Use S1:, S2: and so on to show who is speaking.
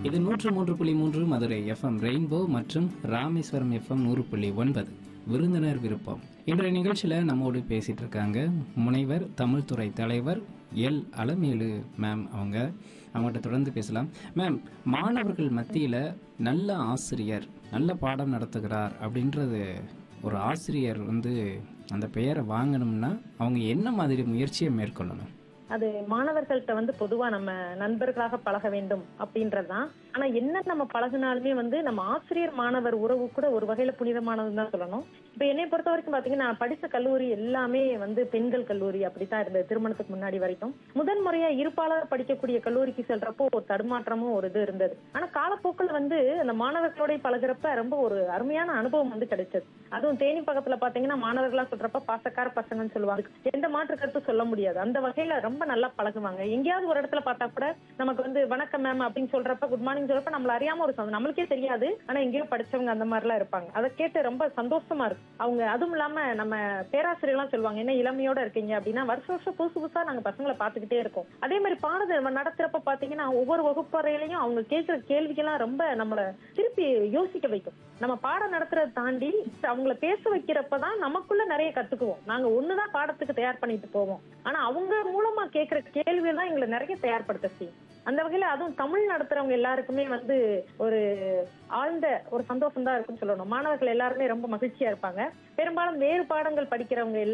S1: இது நூற்று மூன்று புள்ளி மூன்று மதுரை எஃப்எம் ரெயின்போ மற்றும் ராமேஸ்வரம் எஃப்எம் நூறு புள்ளி ஒன்பது விருந்தினர் விருப்பம் இன்றைய நிகழ்ச்சியில் நம்மோடு பேசிட்டு இருக்காங்க முனைவர் தமிழ்துறை தலைவர் எல் அலமேலு மேம் அவங்க அவங்ககிட்ட தொடர்ந்து பேசலாம் மேம் மாணவர்கள் மத்தியில் நல்ல ஆசிரியர் நல்ல பாடம் நடத்துகிறார் அப்படின்றது ஒரு ஆசிரியர் வந்து அந்த பெயரை வாங்கணும்னா அவங்க என்ன மாதிரி முயற்சியை மேற்கொள்ளணும்
S2: அது மாணவர்கள்ட்ட வந்து பொதுவா நம்ம நண்பர்களாக பழக வேண்டும் அப்படின்றதுதான் ஆனா என்ன நம்ம பழகினாலுமே வந்து நம்ம ஆசிரியர் மாணவர் உறவு கூட ஒரு வகையில புனிதமானதுன்னு தான் சொல்லணும் இப்ப என்னை பொறுத்த வரைக்கும் பாத்தீங்கன்னா நான் படிச்ச கல்லூரி எல்லாமே வந்து பெண்கள் கல்லூரி அப்படித்தான் இருந்தது திருமணத்துக்கு முன்னாடி வரைக்கும் முதன் முறையா இருப்பாளர் படிக்கக்கூடிய கல்லூரிக்கு செல்றப்போ ஒரு தடுமாற்றமும் ஒரு இது இருந்தது ஆனா காலப்போக்கில் வந்து அந்த மாணவர்களோட பழகுறப்ப ரொம்ப ஒரு அருமையான அனுபவம் வந்து கிடைச்சது அதுவும் தேனி பக்கத்துல பாத்தீங்கன்னா மாணவர்களா சொல்றப்ப பாசக்கார பசங்கன்னு சொல்லுவாங்க எந்த மாற்று கருத்தும் சொல்ல முடியாது அந்த வகையில ரொம்ப நல்லா பழகுவாங்க எங்கேயாவது ஒரு இடத்துல பார்த்தா கூட நமக்கு வந்து வணக்கம் மேம் அப்படின்னு சொல்றப்ப குட் மார்னிங் சொல்றப்ப நம்மள அறியாம ஒரு சந்தோஷம். நம்மளுக்கே தெரியாது ஆனா எங்கேயோ படிச்சவங்க அந்த மாதிரி எல்லாம் இருப்பாங்க அதை கேட்டு ரொம்ப சந்தோஷமா இருக்கு அவங்க அதுவும் இல்லாம நம்ம பேராசிரியர்லாம் சொல்லுவாங்க என்ன இளமையோட இருக்கீங்க அப்படின்னா வருஷம் வருஷம் புதுசு புதுசா நாங்க பசங்களை பார்த்துக்கிட்டே இருக்கோம் அதே மாதிரி பாடத்தை நம்ம நடத்துறப்ப பாத்தீங்கன்னா ஒவ்வொரு வகுப்பறையிலையும் அவங்க கேட்கிற கேள்விக்கெல்லாம் ரொம்ப நம்மள திருப்பி யோசிக்க வைக்கும் நம்ம பாடம் நடத்துறதை தாண்டி அவங்கள பேச வைக்கிறப்பதான் நமக்குள்ள நிறைய கத்துக்குவோம் நாங்க ஒண்ணுதான் பாடத்துக்கு தயார் பண்ணிட்டு போவோம் ஆனா அவங்க மூலமா கேட்கிற கேள்வி தான் எங்களை நிறைய தயார்படுத்த செய்யும் அந்த வகையில அதுவும் தமிழ் நடத்துறவங்க எல்லாருக்குமே வந்து ஒரு ஆழ்ந்த ஒரு சந்தோஷம் தான் இருக்குன்னு சொல்லணும் மாணவர்கள் எல்லாருமே ரொம்ப மகிழ்ச்சியா இருப்பாங்க பெரும்பாலும் வேறு பாடங்கள் படிக்கிறவங்க